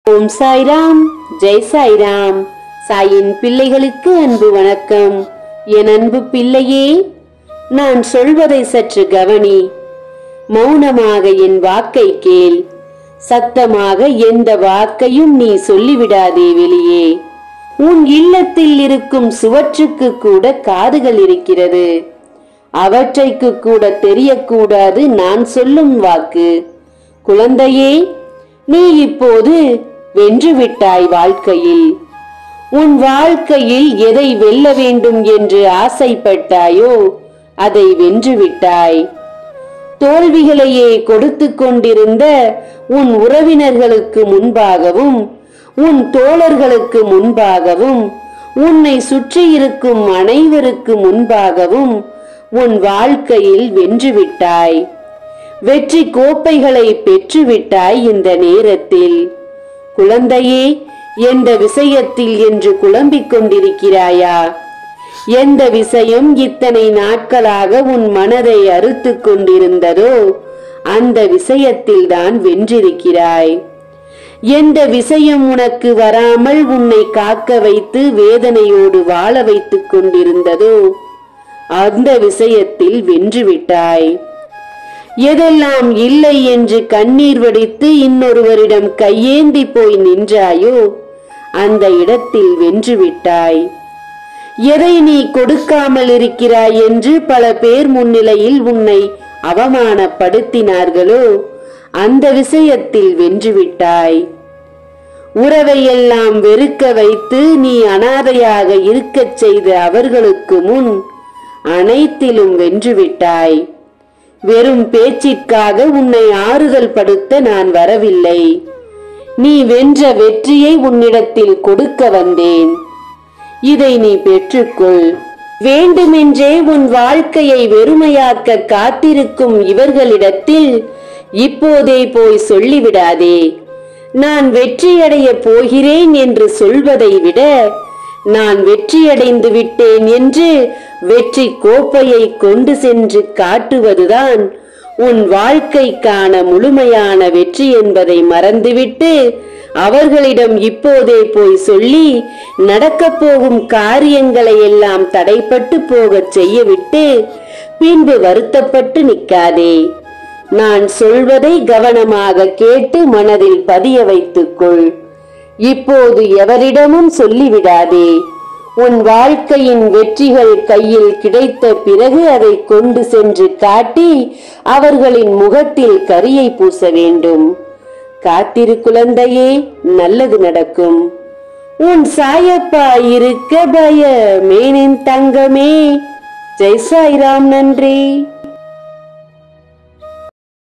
ஓம் சாய்ராம் ஜெய் சாய்ராம் சாயின் பிள்ளைகளுக்கு அன்பு வணக்கம் என் அன்பு பிள்ளையே நான் சொல்வதை சற்று கவனி மௌனமாக என் வாக்கை கேள் சத்தமாக எந்த வாக்கையும் நீ சொல்லிவிடாதே வெளியே உன் இல்லத்தில் இருக்கும் சுவற்றுக்கு கூட காதுகள் இருக்கிறது அவற்றைக்கு கூட தெரியக்கூடாது நான் சொல்லும் வாக்கு குழந்தையே நீ இப்போது வென்றுவிட்டாய் வாழ்க்கையில் உன் வாழ்க்கையில் எதை வெல்ல வேண்டும் என்று ஆசைப்பட்டாயோ அதை வென்றுவிட்டாய் தோல்விகளையே கொடுத்து கொண்டிருந்த உன் உறவினர்களுக்கு முன்பாகவும் உன் தோழர்களுக்கு முன்பாகவும் உன்னை சுற்றியிருக்கும் அனைவருக்கு முன்பாகவும் உன் வாழ்க்கையில் வென்றுவிட்டாய் வெற்றி கோப்பைகளை பெற்றுவிட்டாய் இந்த நேரத்தில் குழந்தையே எந்த விஷயத்தில் என்று குழம்பிக் கொண்டிருக்கிறாயா எந்த விஷயம் இத்தனை நாட்களாக உன் மனதை அறுத்து கொண்டிருந்ததோ அந்த விஷயத்தில் தான் வென்றிருக்கிறாய் எந்த விஷயம் உனக்கு வராமல் உன்னை காக்க வைத்து வேதனையோடு வாழ வைத்துக் கொண்டிருந்ததோ அந்த விஷயத்தில் வென்றுவிட்டாய் எதெல்லாம் இல்லை என்று கண்ணீர் வடித்து இன்னொருவரிடம் கையேந்தி போய் நின்றாயோ அந்த இடத்தில் வென்றுவிட்டாய் எதை நீ கொடுக்காமல் இருக்கிறாய் என்று பல பேர் முன்னிலையில் உன்னை அவமானப்படுத்தினார்களோ அந்த விஷயத்தில் வென்றுவிட்டாய் உறவையெல்லாம் வெறுக்க வைத்து நீ அனாதையாக இருக்கச் செய்த அவர்களுக்கு முன் அனைத்திலும் வென்றுவிட்டாய் வெறும் பேச்சிற்காக உன்னை ஆறுதல் படுத்த நான் வரவில்லை நீ வென்ற வெற்றியை உன்னிடத்தில் கொடுக்க வந்தேன் இதை நீ பெற்றுக்கொள் வேண்டுமென்றே உன் வாழ்க்கையை வெறுமையாக்க காத்திருக்கும் இவர்களிடத்தில் இப்போதே போய் சொல்லிவிடாதே நான் வெற்றியடைய போகிறேன் என்று சொல்வதை விட நான் வெற்றியடைந்து விட்டேன் என்று வெற்றி கோப்பையை கொண்டு சென்று காட்டுவதுதான் உன் வாழ்க்கைக்கான முழுமையான வெற்றி என்பதை மறந்துவிட்டு அவர்களிடம் இப்போதே போய் சொல்லி நடக்கப் போகும் காரியங்களை எல்லாம் தடைப்பட்டு போகச் செய்யவிட்டு பின்பு வருத்தப்பட்டு நிற்காதே நான் சொல்வதை கவனமாக கேட்டு மனதில் பதிய வைத்துக்கொள் இப்போது எவரிடமும் சொல்லிவிடாதே உன் வாழ்க்கையின் வெற்றிகள் கையில் கிடைத்த பிறகு அதை கொண்டு சென்று காட்டி அவர்களின் முகத்தில் கரியை பூச வேண்டும் காத்திரு குழந்தையே நல்லது நடக்கும் உன் சாயப்பா இருக்க பயமேனின் தங்கமே ஜெய் சாய்ராம் நன்றி